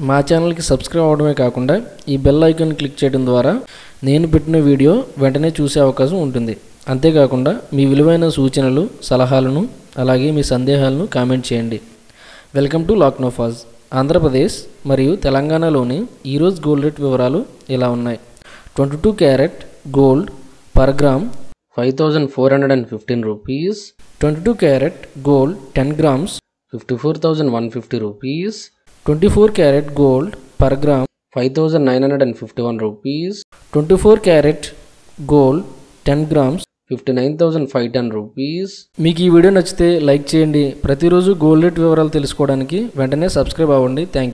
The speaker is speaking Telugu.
మా ఛానల్కి సబ్స్క్రైబ్ అవ్వడమే కాకుండా ఈ బెల్ ఐకాన్ క్లిక్ చేయడం ద్వారా నేను పెట్టిన వీడియో వెంటనే చూసే అవకాశం ఉంటుంది అంతేకాకుండా మీ విలువైన సూచనలు సలహాలను అలాగే మీ సందేహాలను కామెంట్ చేయండి వెల్కమ్ టు లాక్నోఫాజ్ ఆంధ్రప్రదేశ్ మరియు తెలంగాణలోని ఈరోజు గోల్డ్ రేట్ వివరాలు ఇలా ఉన్నాయి twenty two carat gold per gram five thousand four hundred and fifteen rupees twenty two carat gold ten grams fifty four thousand one fifty rupees twenty four carat gold per gram five thousand nine hundred and fifty one rupees twenty four carat gold ten grams fifty nine thousand five ten rupees మీకు ఈ వీడియో నచ్చితే లైక్ చేయండి ప్రతిరోజు గోల్డ్ రేట్ వివరాలు తెలుసుకోవడానికి వెంటనే సబ్స్క్రైబ్ అవ్వండి థ్యాంక్